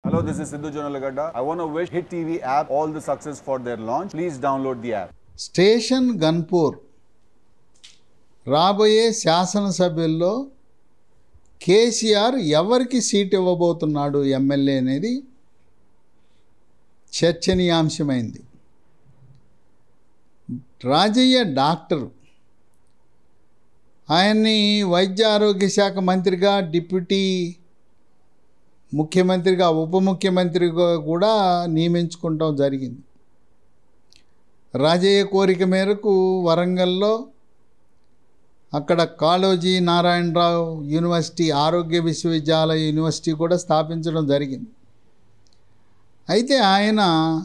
Hello, this is Sidhu Jonalagada. I want to wish Hit TV app all the success for their launch. Please download the app. Station Ghanpur రాబోయే శాసనసభ్యుల్లో కేసీఆర్ ఎవరికి seat ఇవ్వబోతున్నాడు MLA అనేది చర్చనీయాంశమైంది Rajaiah doctor ఆయన్ని వైద్య ఆరోగ్య శాఖ మంత్రిగా డిప్యూటీ ముఖ్యమంత్రిగా ఉప ముఖ్యమంత్రిగా కూడా నియమించుకుంటాం జరిగింది రాజయ్య కోరిక మేరకు వరంగల్లో అక్కడ కాళోజీ నారాయణరావు యూనివర్సిటీ ఆరోగ్య విశ్వవిద్యాలయ యూనివర్సిటీ కూడా స్థాపించడం జరిగింది అయితే ఆయన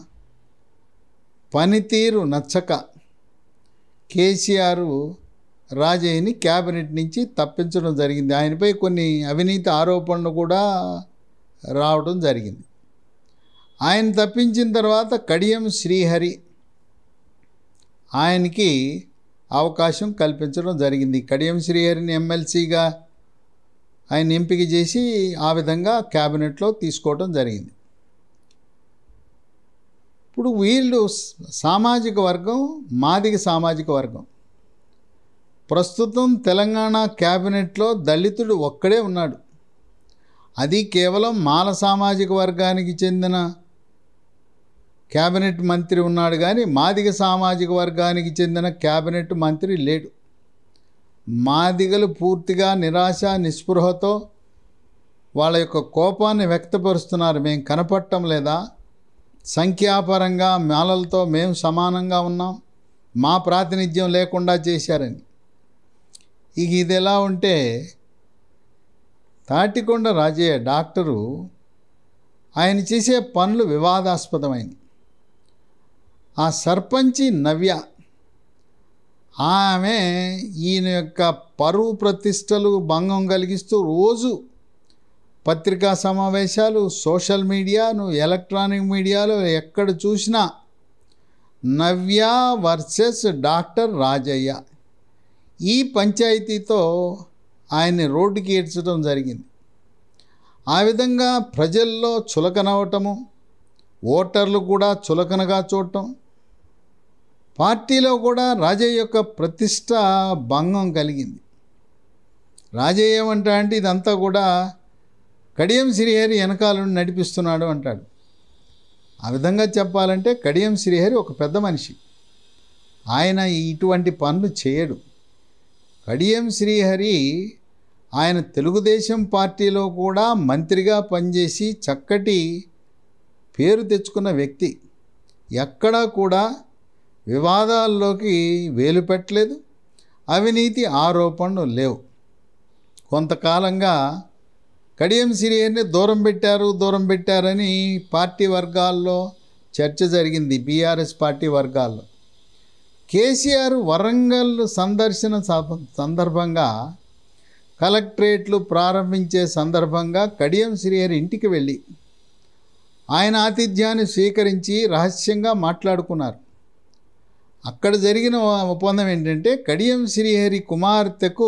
పనితీరు నచ్చక కేసీఆర్ రాజయ్యని క్యాబినెట్ నుంచి తప్పించడం జరిగింది ఆయనపై కొన్ని అవినీతి ఆరోపణలు కూడా రావడం జరిగింది ఆయన తప్పించిన తర్వాత కడియం శ్రీహరి ఆయనకి అవకాశం కల్పించడం జరిగింది కడియం శ్రీహరిని ఎమ్మెల్సీగా ఆయన ఎంపిక చేసి ఆ విధంగా క్యాబినెట్లో తీసుకోవడం జరిగింది ఇప్పుడు వీళ్ళు సామాజిక వర్గం మాదిగ సామాజిక వర్గం ప్రస్తుతం తెలంగాణ క్యాబినెట్లో దళితుడు ఒక్కడే ఉన్నాడు అది కేవలం మాల సామాజిక వర్గానికి చెందిన క్యాబినెట్ మంత్రి ఉన్నాడు కానీ మాదిగ సామాజిక వర్గానికి చెందిన క్యాబినెట్ మంత్రి లేడు మాదిగలు పూర్తిగా నిరాశ నిస్పృహతో వాళ్ళ యొక్క కోపాన్ని వ్యక్తపరుస్తున్నారు మేము కనపడటం లేదా సంఖ్యాపరంగా మాలలతో మేము సమానంగా ఉన్నాం మా ప్రాతినిధ్యం లేకుండా చేశారని ఇక ఇది ఎలా ఉంటే తాటికొండ రాజయ్య డాక్టరు ఆయన చేసే పనులు వివాదాస్పదమైనవి ఆ సర్పంచి నవ్య ఆమె ఈయన యొక్క పరువు ప్రతిష్టలు భంగం కలిగిస్తూ రోజు పత్రికా సమావేశాలు సోషల్ మీడియాను ఎలక్ట్రానిక్ మీడియాలో ఎక్కడ చూసినా నవ్య వర్సెస్ డాక్టర్ రాజయ్య ఈ పంచాయతీతో ఆయన్ని రోడ్డుకి ఏడ్చడం జరిగింది ఆ విధంగా ప్రజల్లో చులకనవటము ఓటర్లు కూడా చులకనగా చూడటం పార్టీలో కూడా రాజయ్య యొక్క ప్రతిష్ట భంగం కలిగింది రాజయ్య ఏమంటా అంటే ఇదంతా కూడా కడియం శ్రీహరి వెనకాలను నడిపిస్తున్నాడు అంటాడు ఆ విధంగా చెప్పాలంటే కడియం శ్రీహరి ఒక పెద్ద మనిషి ఆయన ఇటువంటి పనులు చేయడు కడియం శ్రీహరి ఆయన తెలుగుదేశం పార్టీలో కూడా మంత్రిగా పనిచేసి చక్కటి పేరు తెచ్చుకున్న వ్యక్తి ఎక్కడా కూడా వివాదాల్లోకి వేలు పెట్టలేదు అవినీతి ఆరోపణలు లేవు కొంతకాలంగా కడియం సిరియన్ని దూరం పెట్టారు దూరం పెట్టారని పార్టీ వర్గాల్లో చర్చ జరిగింది బీఆర్ఎస్ పార్టీ వర్గాల్లో కేసీఆర్ వరంగల్ సందర్శన స- సందర్భంగా కలెక్టరేట్లు ప్రారంభించే సందర్భంగా కడియం శ్రీహరి ఇంటికి వెళ్ళి ఆయన ఆతిథ్యాన్ని స్వీకరించి రహస్యంగా మాట్లాడుకున్నారు అక్కడ జరిగిన ఒప్పందం ఏంటంటే కడియం శ్రీహరి కుమార్తెకు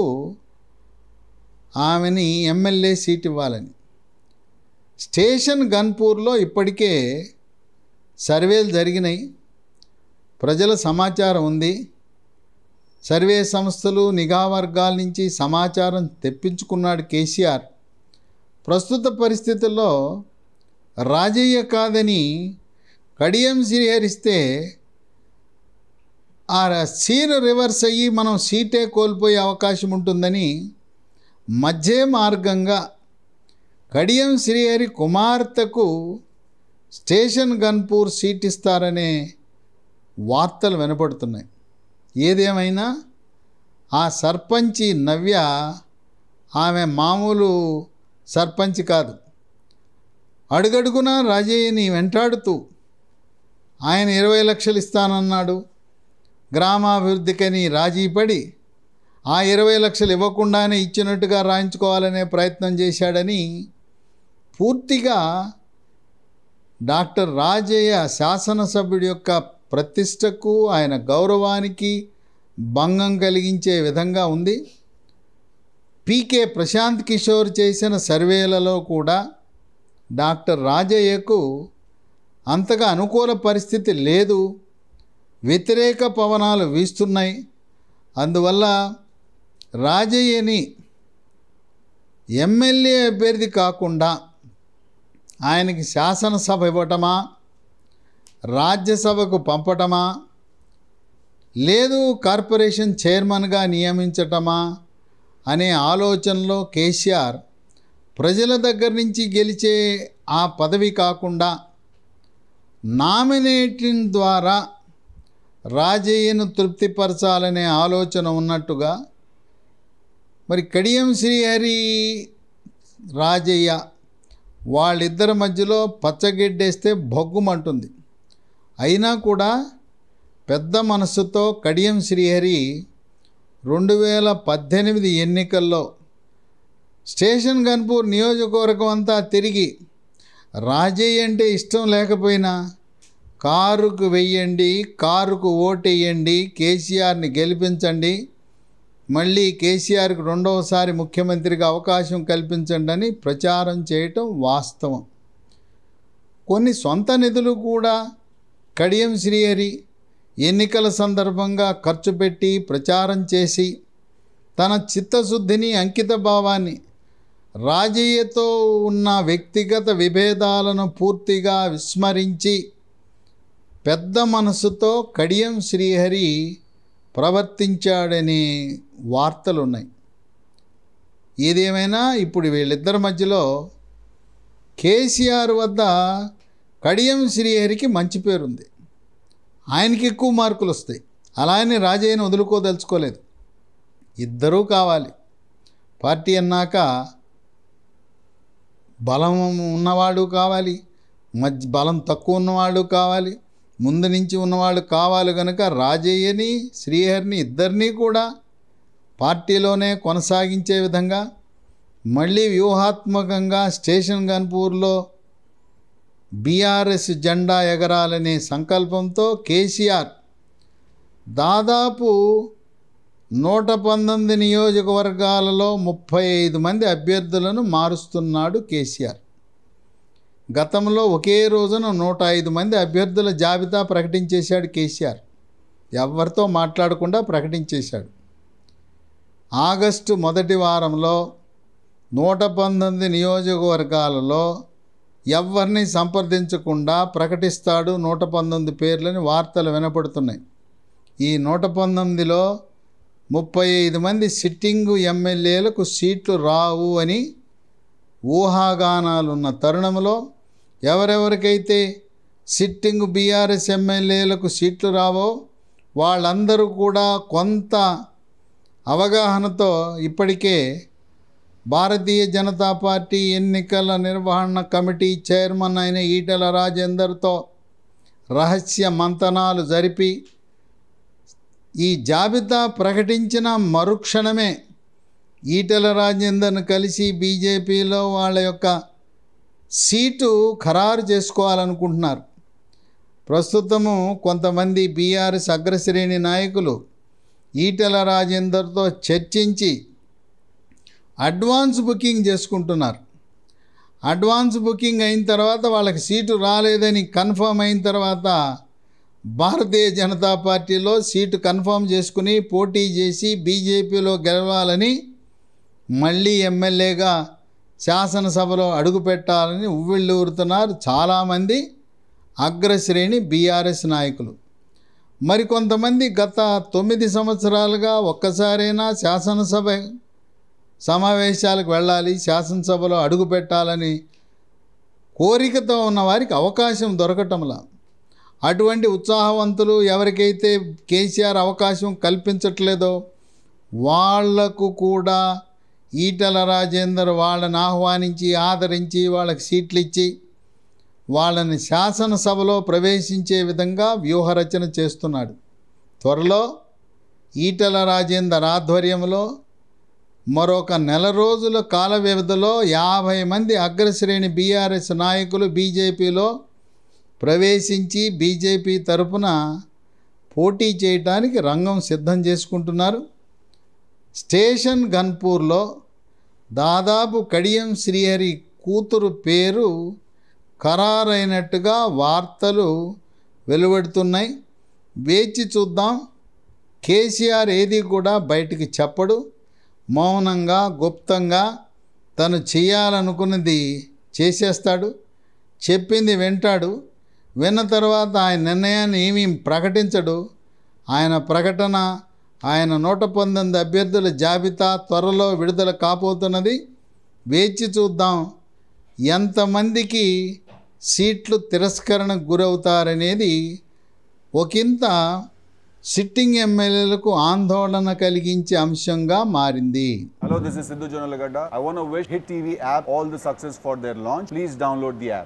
ఆమెని ఎమ్మెల్యే సీట్ ఇవ్వాలని స్టేషన్ గన్పూర్లో ఇప్పటికే సర్వేలు జరిగినాయి ప్రజల సమాచారం ఉంది సర్వే సంస్థలు నిఘా వర్గాల నుంచి సమాచారం తెప్పించుకున్నాడు కేసీఆర్ ప్రస్తుత పరిస్థితుల్లో రాజయ్య కాదని కడియం శ్రీహరిస్తే ఆ సీన్ రివర్స్ అయ్యి మనం సీటే కోల్పోయే అవకాశం ఉంటుందని మధ్య మార్గంగా కడియం శ్రీహరి కుమార్తెకు స్టేషన్ గన్పూర్ సీట్ ఇస్తారనే వార్తలు వినపడుతున్నాయి ఏదేమైనా ఆ సర్పంచి నవ్య ఆమె మామూలు సర్పంచ్ కాదు అడుగడుగునా రాజయ్యని వెంటాడుతూ ఆయన ఇరవై లక్షలు ఇస్తానన్నాడు గ్రామాభివృద్ధికని రాజీపడి ఆ ఇరవై లక్షలు ఇవ్వకుండానే ఇచ్చినట్టుగా రాయించుకోవాలనే ప్రయత్నం చేశాడని పూర్తిగా డాక్టర్ రాజయ్య శాసనసభ్యుడి యొక్క ప్రతిష్టకు ఆయన గౌరవానికి భంగం కలిగించే విధంగా ఉంది పీకే ప్రశాంత్ కిషోర్ చేసిన సర్వేలలో కూడా డాక్టర్ రాజయ్యకు అంతగా అనుకూల పరిస్థితి లేదు వ్యతిరేక పవనాలు వీస్తున్నాయి అందువల్ల రాజయ్యని ఎమ్మెల్యే అభ్యర్థి కాకుండా ఆయనకి శాసనసభ ఇవ్వటమా రాజ్యసభకు పంపటమా లేదు కార్పొరేషన్ చైర్మన్గా నియమించటమా అనే ఆలోచనలో కేసీఆర్ ప్రజల దగ్గర నుంచి గెలిచే ఆ పదవి కాకుండా నామినేటింగ్ ద్వారా రాజయ్యను తృప్తిపరచాలనే ఆలోచన ఉన్నట్టుగా మరి కడియం శ్రీహరి రాజయ్య వాళ్ళిద్దరి మధ్యలో పచ్చగెడ్డేస్తే భగ్గుమంటుంది అయినా కూడా పెద్ద మనస్సుతో కడియం శ్రీహరి రెండు వేల పద్దెనిమిది ఎన్నికల్లో స్టేషన్ గన్పూర్ నియోజకవర్గం అంతా తిరిగి రాజయ్య అంటే ఇష్టం లేకపోయినా కారుకు వెయ్యండి కారుకు ఓటేయండి కేసీఆర్ని గెలిపించండి మళ్ళీ కేసీఆర్కి రెండవసారి ముఖ్యమంత్రిగా అవకాశం కల్పించండి అని ప్రచారం చేయటం వాస్తవం కొన్ని సొంత నిధులు కూడా కడియం శ్రీహరి ఎన్నికల సందర్భంగా ఖర్చు పెట్టి ప్రచారం చేసి తన చిత్తశుద్ధిని అంకిత భావాన్ని రాజయ్యతో ఉన్న వ్యక్తిగత విభేదాలను పూర్తిగా విస్మరించి పెద్ద మనసుతో కడియం శ్రీహరి ప్రవర్తించాడనే వార్తలు ఉన్నాయి ఏదేమైనా ఇప్పుడు వీళ్ళిద్దరి మధ్యలో కేసీఆర్ వద్ద కడియం శ్రీహరికి మంచి పేరుంది ఆయనకి ఎక్కువ మార్కులు వస్తాయి అలా అని రాజయ్యను వదులుకోదలుచుకోలేదు ఇద్దరూ కావాలి పార్టీ అన్నాక బలం ఉన్నవాడు కావాలి మధ్య బలం తక్కువ ఉన్నవాడు కావాలి ముందు నుంచి ఉన్నవాళ్ళు కావాలి కనుక రాజయ్యని శ్రీహరిని ఇద్దరినీ కూడా పార్టీలోనే కొనసాగించే విధంగా మళ్ళీ వ్యూహాత్మకంగా స్టేషన్ గన్పూర్లో బీఆర్ఎస్ జెండా ఎగరాలనే సంకల్పంతో కేసీఆర్ దాదాపు నూట పంతొమ్మిది నియోజకవర్గాలలో ముప్పై ఐదు మంది అభ్యర్థులను మారుస్తున్నాడు కేసీఆర్ గతంలో ఒకే రోజున నూట ఐదు మంది అభ్యర్థుల జాబితా ప్రకటించేశాడు కేసీఆర్ ఎవరితో మాట్లాడకుండా ప్రకటించేశాడు ఆగస్టు మొదటి వారంలో నూట పంతొమ్మిది నియోజకవర్గాలలో ఎవరిని సంప్రదించకుండా ప్రకటిస్తాడు నూట పంతొమ్మిది పేర్లని వార్తలు వినపడుతున్నాయి ఈ నూట పంతొమ్మిదిలో ముప్పై ఐదు మంది సిట్టింగు ఎమ్మెల్యేలకు సీట్లు రావు అని ఊహాగానాలున్న తరుణంలో ఎవరెవరికైతే సిట్టింగ్ బీఆర్ఎస్ ఎమ్మెల్యేలకు సీట్లు రావో వాళ్ళందరూ కూడా కొంత అవగాహనతో ఇప్పటికే భారతీయ జనతా పార్టీ ఎన్నికల నిర్వహణ కమిటీ చైర్మన్ అయిన ఈటెల రాజేందర్తో రహస్య మంతనాలు జరిపి ఈ జాబితా ప్రకటించిన మరుక్షణమే ఈటెల రాజేందర్ను కలిసి బీజేపీలో వాళ్ళ యొక్క సీటు ఖరారు చేసుకోవాలనుకుంటున్నారు ప్రస్తుతము కొంతమంది బీఆర్ఎస్ అగ్రశ్రేణి నాయకులు ఈటెల రాజేందర్తో చర్చించి అడ్వాన్స్ బుకింగ్ చేసుకుంటున్నారు అడ్వాన్స్ బుకింగ్ అయిన తర్వాత వాళ్ళకి సీటు రాలేదని కన్ఫర్మ్ అయిన తర్వాత భారతీయ జనతా పార్టీలో సీటు కన్ఫర్మ్ చేసుకుని పోటీ చేసి బీజేపీలో గెలవాలని మళ్ళీ ఎమ్మెల్యేగా శాసనసభలో అడుగుపెట్టాలని ఉవ్విళ్ళూరుతున్నారు చాలామంది అగ్రశ్రేణి బీఆర్ఎస్ నాయకులు మరికొంతమంది గత తొమ్మిది సంవత్సరాలుగా ఒక్కసారైనా శాసనసభ సమావేశాలకు వెళ్ళాలి శాసనసభలో అడుగు పెట్టాలని కోరికతో ఉన్న వారికి అవకాశం దొరకటంలా అటువంటి ఉత్సాహవంతులు ఎవరికైతే కేసీఆర్ అవకాశం కల్పించట్లేదో వాళ్లకు కూడా ఈటల రాజేందర్ వాళ్ళని ఆహ్వానించి ఆదరించి వాళ్ళకి సీట్లు ఇచ్చి వాళ్ళని శాసనసభలో ప్రవేశించే విధంగా వ్యూహరచన చేస్తున్నాడు త్వరలో ఈటల రాజేందర్ ఆధ్వర్యంలో మరొక నెల రోజుల కాల వ్యవధిలో యాభై మంది అగ్రశ్రేణి బీఆర్ఎస్ నాయకులు బీజేపీలో ప్రవేశించి బీజేపీ తరపున పోటీ చేయడానికి రంగం సిద్ధం చేసుకుంటున్నారు స్టేషన్ గన్పూర్లో దాదాపు కడియం శ్రీహరి కూతురు పేరు ఖరారైనట్టుగా వార్తలు వెలువడుతున్నాయి వేచి చూద్దాం కేసీఆర్ ఏది కూడా బయటికి చెప్పడు మౌనంగా గుప్తంగా తను చేయాలనుకున్నది చేసేస్తాడు చెప్పింది వింటాడు విన్న తర్వాత ఆయన నిర్ణయాన్ని ఏమీ ప్రకటించడు ఆయన ప్రకటన ఆయన నూట పంతొమ్మిది అభ్యర్థుల జాబితా త్వరలో విడుదల కాబోతున్నది వేచి చూద్దాం ఎంతమందికి సీట్లు తిరస్కరణకు గురవుతారనేది ఒకంత సిట్టింగ్ ఎమ్మెల్యేలకు ఆందోళన కలిగించే అంశంగా మారింది Hello, this is Sidhu Jonalagada. I want to wish Hit TV app all the success for their launch. Please download the app.